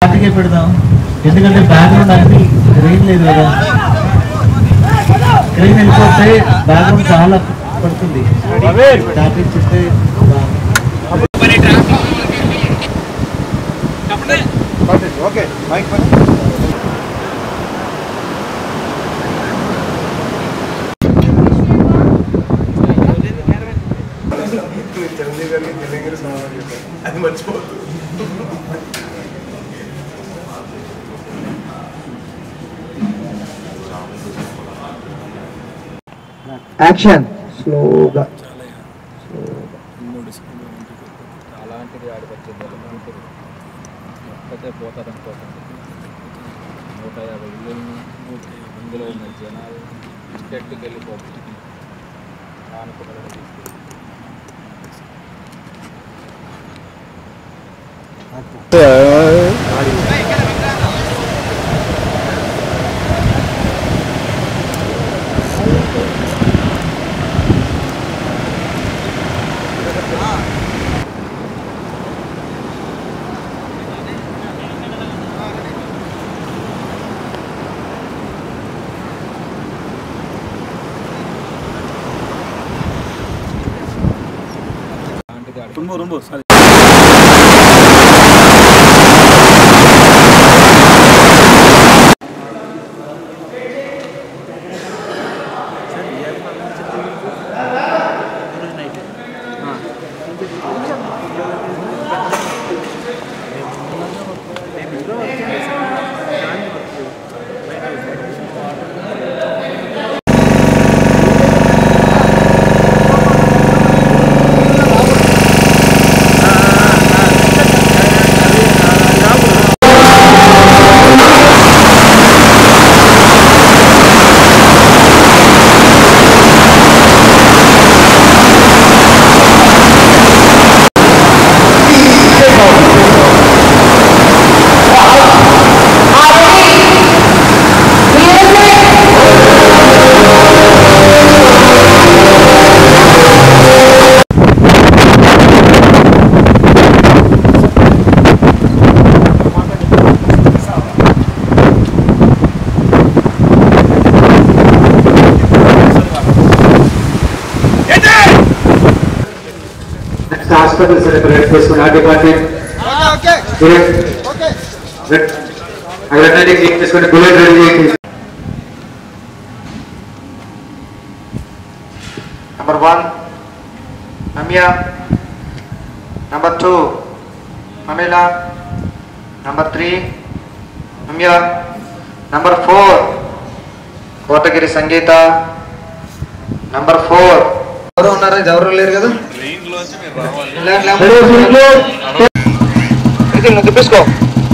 స్టార్టింగే పెడదాం ఎందుకంటే బ్యాక్గ్రౌండ్ అన్ని స్క్రీన్ లేదు కదా స్క్రీన్ వెళ్ళిపోతే బ్యాక్గ్రౌండ్ చాలా పడుతుంది స్టార్టింగ్ చెప్తే బాగుంది. ఓకే మైక్ చిరంజీవి గారికి తెలంగాణ సమాధానం చెప్పారు అది మర్చిపోవద్దు యాక్షన్ స్లోగా అలాంటిది ఆడికి వచ్చింది అలాంటిది ఒక్కతే పోతాడు అనుకోకండి నూట యాభై ఇల్లులను ఇందులో ఉన్న జనాలు చెట్టుకి వెళ్ళిపోతుంది ఆనుకున్న తీసుకెళ్ళి అలాంటిది ఆడికి నెక్స్ట్ హాస్పిటల్ సెలబ్రేట్ చేసుకున్న డిపార్ట్మెంట్ అక్కడ క్లీన్ చేసుకుని బుల్లెట్ రెడీ చేయండి number one Namya number two మమేల number three Namya number four Kotagiri Sangeetha number four ఎవరు ఉన్నారా ఎవరు లేరు కదా లే- లే- ఇది నువ్వు తిప్పేసుకో